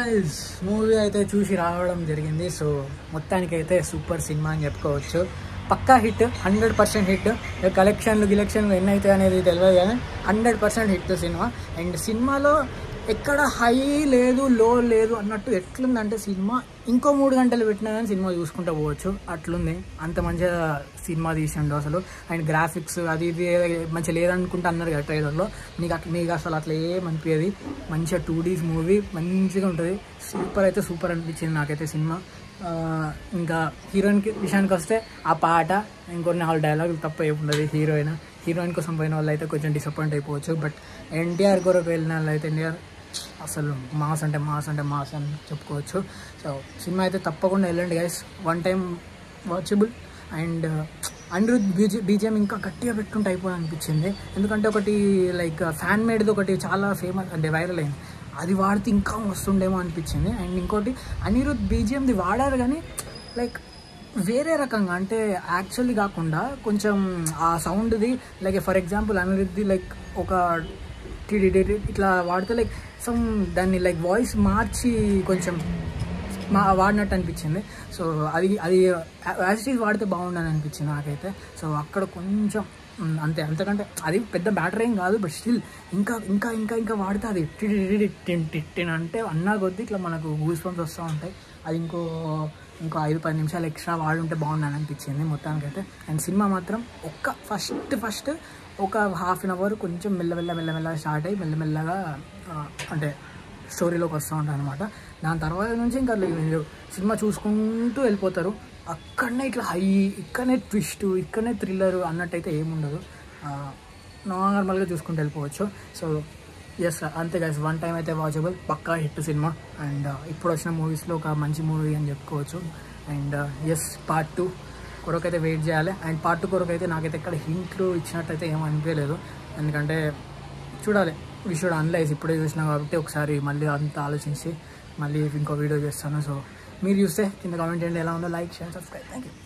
guys movie అయితే చూసి రావడం జరిగింది సో మొత్తానికి అయితే సూపర్ సినిమా అని చెప్పుకోవచ్చు పక్కా హిట్ హండ్రెడ్ పర్సెంట్ హిట్ కలెక్షన్లు గిలెక్షన్లు ఎన్ని అవుతాయి అనేది తెలియదు కానీ hundred percent hit cinema and సినిమాలో ఎక్కడ హై లేదు లో లేదు అన్నట్టు ఎట్లుందంటే సినిమా ఇంకో మూడు గంటలు పెట్టినా కానీ సినిమా చూసుకుంటూ పోవచ్చు అట్లుంది అంత మంచిగా సినిమా తీసిండు అసలు అండ్ గ్రాఫిక్స్ అది ఇది మంచిగా లేదనుకుంటా అన్నారు కదా ట్రైలర్లో మీకు అట్లా మీకు అసలు అట్లా ఏమనిపించేది మంచిగా టూ డీస్ మూవీ మంచిగా ఉంటుంది సూపర్ అయితే సూపర్ అనిపించింది నాకైతే సినిమా ఆ, ఇంకా హీరోయిన్కి విషయానికి వస్తే ఆ పాట ఇంకొన్ని వాళ్ళ డైలాగులు తప్ప ఏముండదు హీరోయిన్ హీరోయిన్ కోసం పోయిన వాళ్ళు అయితే కొంచెం డిసప్పాయింట్ అయిపోవచ్చు బట్ ఎన్టీఆర్ కొరకు వెళ్ళిన వాళ్ళు అయితే ఎన్టీఆర్ అసలు మాస్ అంటే మాస్ అంటే మాస్ అని చెప్పుకోవచ్చు సో సినిమా అయితే తప్పకుండా వెళ్ళండి guys one time watchable and Anirudh బీజే బీజిఎం ఇంకా గట్టిగా పెట్టుంటే అయిపోయి అనిపించింది ఎందుకంటే ఒకటి లైక్ ఫ్యాన్ మేడ్ది ఒకటి చాలా ఫేమస్ అంటే వైరల్ అయింది అది వాడితే ఇంకా వస్తుండేమో అనిపించింది అండ్ ఇంకోటి అనిరుద్ బీజిఎంది వాడారు కానీ లైక్ వేరే రకంగా అంటే యాక్చువల్లీ కాకుండా కొంచెం ఆ సౌండ్ది లైక్ ఫర్ ఎగ్జాంపుల్ అనిరుద్ది లైక్ ఒక టిడిడి ఇట్లా వాడితే లైక్ సమ్ దాన్ని లైక్ వాయిస్ మార్చి కొంచెం మా వాడినట్టు అనిపించింది సో అది అది యాసిటీస్ వాడితే బాగుండని అనిపించింది నాకైతే సో అక్కడ కొంచెం మ్, అంతే అంతకంటే అది పెద్ద బ్యాటర్ ఏం కాదు బట్ స్టిల్ ఇంకా ఇంకా ఇంకా ఇంకా వాడితే అది టిడిడి టిన్ టిన్ అంటే అన్నా కొద్దీ ఇట్లా మనకు గూస్ పంప్స్ వస్తూ ఉంటాయి అది ఇంకో ఇంకో ఐదు పది నిమిషాలు ఎక్స్ట్రా వాడుంటే బాగుందని అనిపించింది మొత్తానికైతే అండ్ సినిమా మాత్రం ఒక్క ఫస్ట్ ఫస్ట్ ఒక హాఫ్ అన్ అవర్ కొంచెం మెల్లమెల్ల మెల్లమెల్లగా స్టార్ట్ అయ్యి మెల్లమెల్లగా ఆ, అంటే స్టోరీలోకి వస్తూ ఉంటాయి అనమాట దాని తర్వాత నుంచి ఇంకా మీరు సినిమా చూసుకుంటూ వెళ్ళిపోతారు అక్కడనే ఇట్లా హై ఇక్కడనే ట్విస్ట్ ఇక్కడనే థ్రిల్లర్ అన్నట్టయితే ఏముండదు నార్మల్గా చూసుకుంటూ వెళ్ళిపోవచ్చు సో ఎస్ అంతే గైస్ వన్ టైం అయితే వాచబుల్ పక్కా హిట్ సినిమా అండ్ ఇప్పుడు వచ్చిన మూవీస్లో ఒక మంచి మూవీ అని చెప్పుకోవచ్చు అండ్ ఎస్ పార్ట్ టూ కొరకైతే వెయిట్ చేయాలి అండ్ పార్ట్ టూ కొరకు అయితే నాకైతే ఎక్కడ హింట్లు ఇచ్చినట్టయితే ఏం అనిపించలేదు ఎందుకంటే చూడాలి వి షుడ్ అనలైజ్ ఇప్పుడే చూసినా కాబట్టి ఒకసారి మళ్ళీ అంతా ఆలోచించి మళ్ళీ ఇంకో వీడియో చేస్తాను సో మీరు చూస్తే కింద కామెంట్ చేయండి ఎలా ఉందో like share subscribe thank you